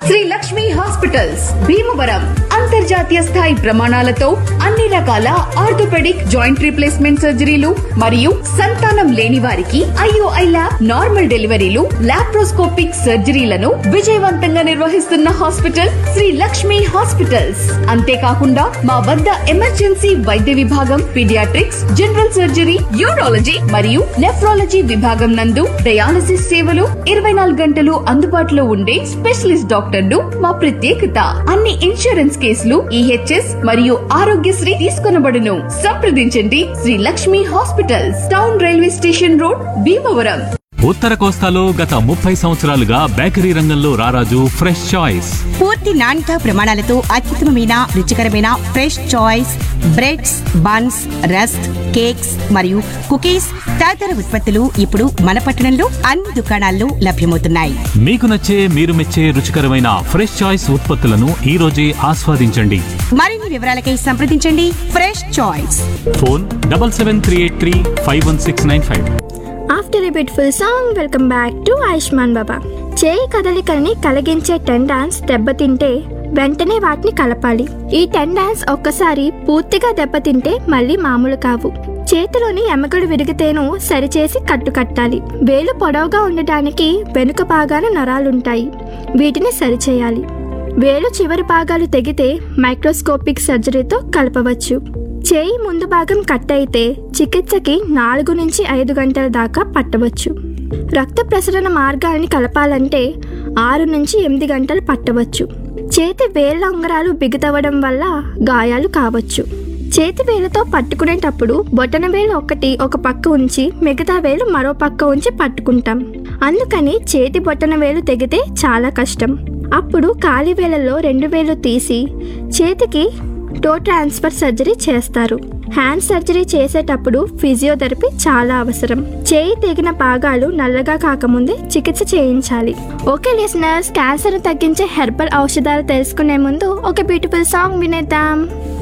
Shri Lakshmi hospitals Bhimavaram అంతర్జాతీయ స్థాయి ప్రమాణాలతో అన్ని రకాల ఆర్థోపెడిక్ జాయింట్ రీప్లేస్మెంట్ సర్జరీలు మరియు సంతానం లేని వారికి ఐఓఐ ల్యాబ్ నార్మల్ డెలివరీలు లాప్రోస్కోపిక్ సర్జరీలను విజయవంతంగా నిర్వహిస్తున్న హాస్పిటల్ శ్రీ లక్ష్మి హాస్పిటల్స్ అంతేకాకుండా మా వద్ద ఎమర్జెన్సీ వైద్య విభాగం పీడియాట్రిక్స్ జనరల్ సర్జరీ యూరాలజీ మరియు నెఫ్రాలజీ విభాగం నందు డయాలసిస్ సేవలు ఇరవై నాలుగు గంటలు అందుబాటులో ఉండే స్పెషలిస్ట్ డాక్టర్లు మా ప్రత్యేకత అన్ని ఇన్సూరెన్స్ కేసులు ఈహెచ్ఎస్ మరియు ఆరోగ్యశ్రీ తీసుకొనబడును సంప్రదించండి Sri Lakshmi hospitals town railway station road Bhimavaram ఉత్తర కోస్తాలో గత ముప్పై సంవత్సరాలుగా బేకరీ రంగంలో రారాజు ఫ్రెష్ చాయిస్ పూర్తి నాణ్యత ప్రమాణాలతో అత్యుత్తమమైన రుచికరమైన fresh choice breads buns rusk cakes మరియు కుకీస్ తదితర ఉత్పత్తులు ఇప్పుడు మన పట్టణంలో అన్ని దుకాణాల్లో లభ్యమవుతున్నాయి మీకు నచ్చే మీరు మెచ్చే రుచికరమైన ఫ్రెష్ చాయిస్ ఉత్పత్తులను ఈ రోజే ఆస్వాదించండి మరిన్ని వివరాలకై సంప్రదించండి fresh choice phone double seven three eight three five one six nine five after a beautiful song welcome back to Ayushman బాబా చేయి కదలికల్ని కలిగించే టెండాన్స్ దెబ్బతింటే వెంటనే వాటిని కలపాలి ఈ టెండాన్స్ ఒక్కసారి పూర్తిగా దెబ్బతింటే మళ్ళీ మామూలు కావు చేతిలోని ఎమకడు విరిగితేను సరిచేసి కట్టు కట్టాలి వేలు పొడవుగా ఉండటానికి వెనుక భాగాన నరాలుంటాయి వీటిని సరిచేయాలి వేలు చివరి భాగాలు తెగితే మైక్రోస్కోపిక్ సర్జరీతో కలపవచ్చు చేయి ముందు భాగం కట్ అయితే చికిత్సకి నాలుగు నుంచి ఐదు గంటల దాకా పట్టవచ్చు రక్త ప్రసరణ మార్గాన్ని కలపాలంటే ఆరు నుంచి ఎనిమిది గంటలు పట్టవచ్చు చేతి వేళ్ళ ఉంగరాలు బిగుతవ్వడం వల్ల గాయాలు కావచ్చు చేతి వేలుతో పట్టుకునేటప్పుడు బొటన వేలు ఒకటి ఒక పక్క ఉంచి మిగతా వేలు మరో పక్క ఉంచి పట్టుకుంటాం అందుకని చేతి బొటన వేలు తెగితే చాలా కష్టం అప్పుడు కాలి వేలలో రెండు వేలు తీసి చేతికి టో ట్రాన్స్ఫర్ సర్జరీ చేస్తారు హ్యాండ్ సర్జరీ చేసేటప్పుడు ఫిజియోథెరపీ చాలా అవసరం చేయి తెగిన భాగాలు నల్లగా కాకముందే చికిత్స చేయించాలి ఓకే లిసనర్స్ క్యాన్సర్ తగ్గించే హెర్బల్ ఔషధాలు తెలుసుకునే ముందు ఒక బ్యూటిఫుల్ సాంగ్ వినేద్దాం